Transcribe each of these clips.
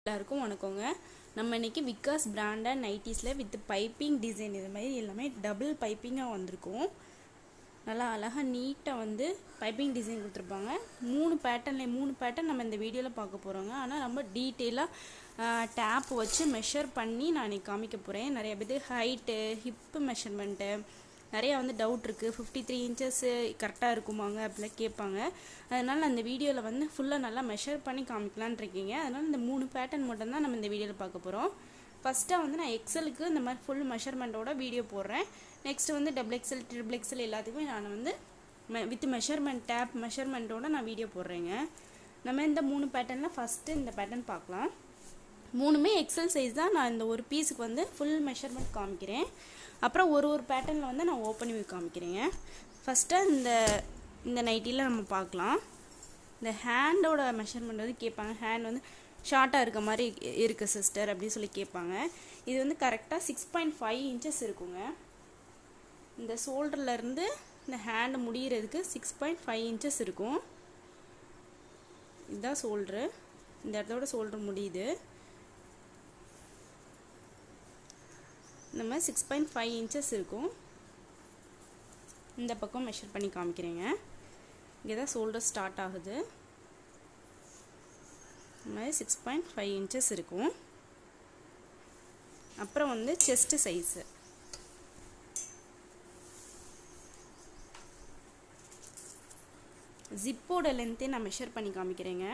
எல்லாருக்கும் வணக்கங்க நம்ம இன்னைக்கு விக்காஸ் பிராண்டட் நைட்டிஸில் வித் பைப்பிங் டிசைன் இது மாதிரி எல்லாமே டபுள் பைப்பிங்காக வந்திருக்கும் நல்லா அழகாக நீட்டாக வந்து பைப்பிங் டிசைன் கொடுத்துருப்பாங்க மூணு பேட்டர்னில் மூணு பேட்டர்ன் நம்ம இந்த வீடியோவில் பார்க்க போகிறோங்க ஆனால் ரொம்ப டீட்டெயிலாக டேப் வச்சு மெஷர் பண்ணி நான் இன்னைக்கு காமிக்க போகிறேன் நிறைய பேர் ஹைட்டு ஹிப்பு மெஷர்மெண்ட்டு நிறையா வந்து டவுட் இருக்குது ஃபிஃப்டி த்ரீ இன்ச்சஸ்ஸு கரெக்டாக இருக்குமாங்க அப்படிலாம் கேட்பாங்க அதனால் அந்த வீடியோவில் வந்து ஃபுல்லாக நல்லா மெஷர் பண்ணி காமிக்கலான் இருக்கீங்க அதனால் இந்த மூணு பேட்டர்ன் மட்டும்தான் நம்ம இந்த வீடியோவில் பார்க்க போகிறோம் ஃபஸ்ட்டாக வந்து நான் எக்ஸலுக்கு இந்த மாதிரி ஃபுல் மெஷர்மெண்ட்டோட வீடியோ போடுறேன் நெக்ஸ்ட் வந்து டபுள் எக்ஸல் ட்ரிபிள் எக்ஸல் எல்லாத்துக்குமே நான் வந்து வித் மெஷர்மெண்ட் டேப் மெஷர்மெண்ட்டோட நான் வீடியோ போடுறேங்க நம்ம இந்த மூணு பேட்டர்னில் ஃபஸ்ட்டு இந்த பேட்டர்ன் பார்க்கலாம் மூணுமே எக்ஸல் சைஸ் தான் நான் இந்த ஒரு பீஸுக்கு வந்து ஃபுல் மெஷர்மெண்ட் காமிக்கிறேன் அப்புறம் ஒரு ஒரு பேட்டர்னில் வந்து நான் ஓப்பன் வியூ காமிக்கிறேங்க ஃபஸ்ட்டு இந்த இந்த நைட்டியில் நம்ம பார்க்கலாம் இந்த ஹேண்டோட மெஷர்மெண்ட் வந்து கேட்பாங்க ஹேண்ட் வந்து ஷார்ட்டாக இருக்க மாதிரி இருக்குது சிஸ்டர் அப்படின்னு சொல்லி கேட்பாங்க இது வந்து கரெக்டாக சிக்ஸ் பாயிண்ட் ஃபைவ் இன்ச்சஸ் இருக்குங்க இந்த ஷோல்டர்லேருந்து இந்த ஹேண்டு முடிகிறதுக்கு சிக்ஸ் பாயிண்ட் ஃபைவ் இன்ச்சஸ் இருக்கும் இதுதான் ஷோல்ட்ரு இந்த இடத்தோட ஷோல்டர் முடியுது இந்த மாதிரி சிக்ஸ் பாயிண்ட் ஃபைவ் இன்ச்சஸ் இருக்கும் இந்த பக்கம் மெஷர் பண்ணி காமிக்கிறேங்க இங்கே தான் ஷோல்டர் ஸ்டார்ட் ஆகுது இந்த மாதிரி சிக்ஸ் பாயிண்ட் ஃபைவ் இன்ச்சஸ் இருக்கும் அப்புறம் வந்து செஸ்ட்டு சைஸு ஜிப்போட லென்த்தே நான் மெஷர் பண்ணி காமிக்கிறேங்க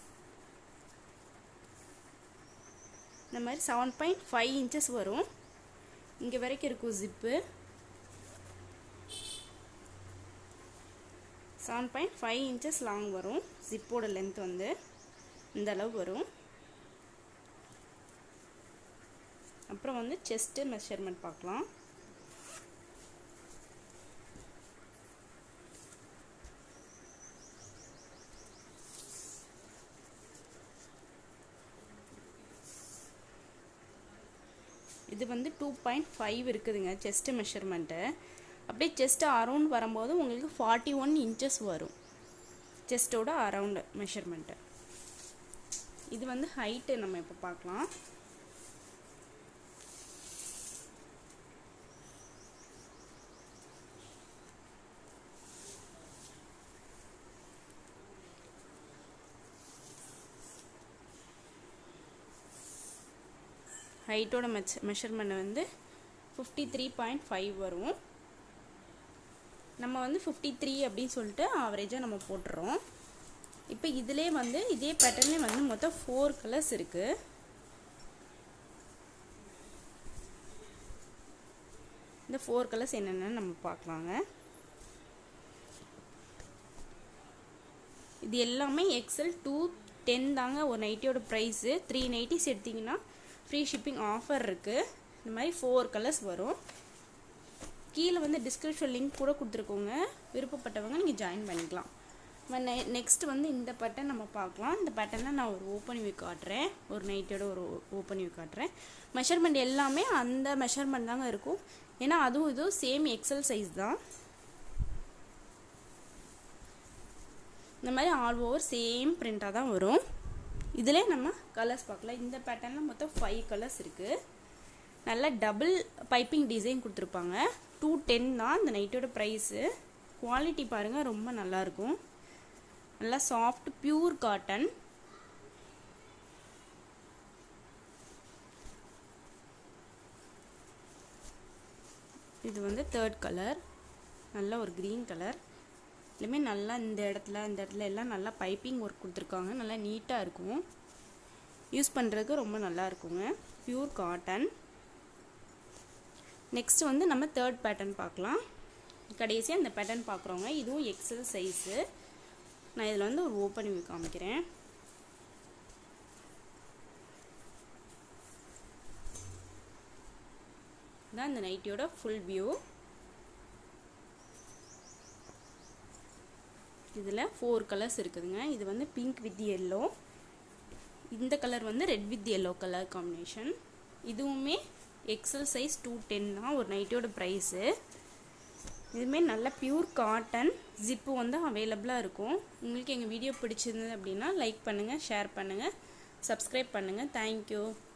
இந்த மாதிரி செவன் பாயிண்ட் ஃபைவ் இன்ச்சஸ் வரும் இங்கே வரைக்கும் இருக்கும் zip seven point five inches long வரும் ஜிப்போட லென்த் வந்து இந்த அளவு வரும் அப்புறம் வந்து செஸ்ட்டு மெஷர்மெண்ட் பார்க்கலாம் இது வந்து டூ பாயிண்ட் ஃபைவ் இருக்குதுங்க செஸ்ட் மெஷர்மெண்ட்டு அப்படியே செஸ்ட் அரவுண்ட் வரும்போது உங்களுக்கு ஃபார்ட்டி ஒன் இன்ச்சஸ் வரும் செஸ்ட்டோட அரவுண்டு மெஷர்மெண்ட்டு இது வந்து ஹைட்டு நம்ம இப்போ பார்க்கலாம் ஹைட்டோட மெச் மெஷர்மெண்ட் வந்து ஃபிஃப்டி த்ரீ பாயிண்ட் ஃபைவ் வரும் நம்ம வந்து ஃபிஃப்டி த்ரீ அப்படின்னு சொல்லிட்டு ஆவரேஜாக நம்ம போட்டுறோம் இப்போ இதிலே வந்து இதே பேட்டர்ன்லேயே வந்து மொத்தம் ஃபோர் கலர்ஸ் இருக்குது இந்த ஃபோர் கலர்ஸ் என்னென்னு நம்ம பார்க்கலாங்க இது எல்லாமே எக்ஸல் டூ டென் தாங்க ஒரு நைட்டியோட ப்ரைஸு த்ரீ நைட்டிஸ் எடுத்திங்கன்னா ஃப்ரீ ஷிப்பிங் ஆஃபர் இருக்குது இந்த மாதிரி ஃபோர் கலர்ஸ் வரும் கீழே வந்து டிஸ்கிரிப்ஷன் லிங்க் கூட கொடுத்துருக்கோங்க விருப்பப்பட்டவங்க நீங்கள் ஜாயின் பண்ணிக்கலாம் நெக்ஸ்ட் வந்து இந்த பேட்டர்ன் நம்ம பார்க்கலாம் இந்த பேட்டர்னில் நான் ஒரு ஓப்பன் வியூ காட்டுறேன் ஒரு நைட்டோட ஒரு ஓப்பன் வியூ காட்டுறேன் மெஷர்மெண்ட் எல்லாமே அந்த மெஷர்மெண்ட் தாங்க இருக்கும் ஏன்னா அதுவும் இதுவும் சேம் எக்ஸல் சைஸ் தான் இந்த மாதிரி ஆல் ஓவர் சேம் பிரிண்ட்டாக தான் வரும் இதிலே நம்ம கலர்ஸ் பார்க்கலாம் இந்த பேட்டர்னில் மொத்தம் ஃபைவ் கலர்ஸ் இருக்குது நல்ல டபுள் பைப்பிங் டிசைன் கொடுத்துருப்பாங்க டூ டென் தான் இந்த நைட்டோட ப்ரைஸு குவாலிட்டி பாருங்கள் ரொம்ப நல்லாயிருக்கும் நல்லா சாஃப்ட் பியூர் காட்டன் இது வந்து தேர்ட் கலர் நல்ல ஒரு க்ரீன் கலர் இதுலேயுமே நல்லா இந்த இடத்துல இந்த இடத்துல எல்லாம் நல்லா பைப்பிங் ஒர்க் கொடுத்துருக்காங்க நல்லா நீட்டாக இருக்கும் யூஸ் பண்ணுறதுக்கு ரொம்ப நல்லா இருக்குங்க பியூர் காட்டன் நெக்ஸ்ட் வந்து நம்ம தேர்ட் பேட்டர்ன் பார்க்கலாம் கடைசியாக இந்த பேட்டர்ன் பார்க்குறோங்க இதுவும் எக்ஸல் சைஸு நான் இதில் வந்து ஒரு ஓப்பன் வியூ காமிக்கிறேன் தான் இந்த நைட்டியோட ஃபுல் வியூ இதில் ஃபோர் கலர்ஸ் இருக்குதுங்க இது வந்து பிங்க் வித் எல்லோ இந்த கலர் வந்து red with yellow colour combination இதுவுமே எக்ஸல் சைஸ் டூ டென் தான் ஒரு நைட்டோட ப்ரைஸு இதுவுமே நல்ல பியூர் காட்டன் ஜிப்பு வந்து அவைலபிளாக இருக்கும் உங்களுக்கு எங்கள் வீடியோ பிடிச்சிருந்தது அப்படின்னா லைக் பண்ணுங்கள் ஷேர் பண்ணுங்கள் சப்ஸ்கிரைப் பண்ணுங்கள் தேங்க்யூ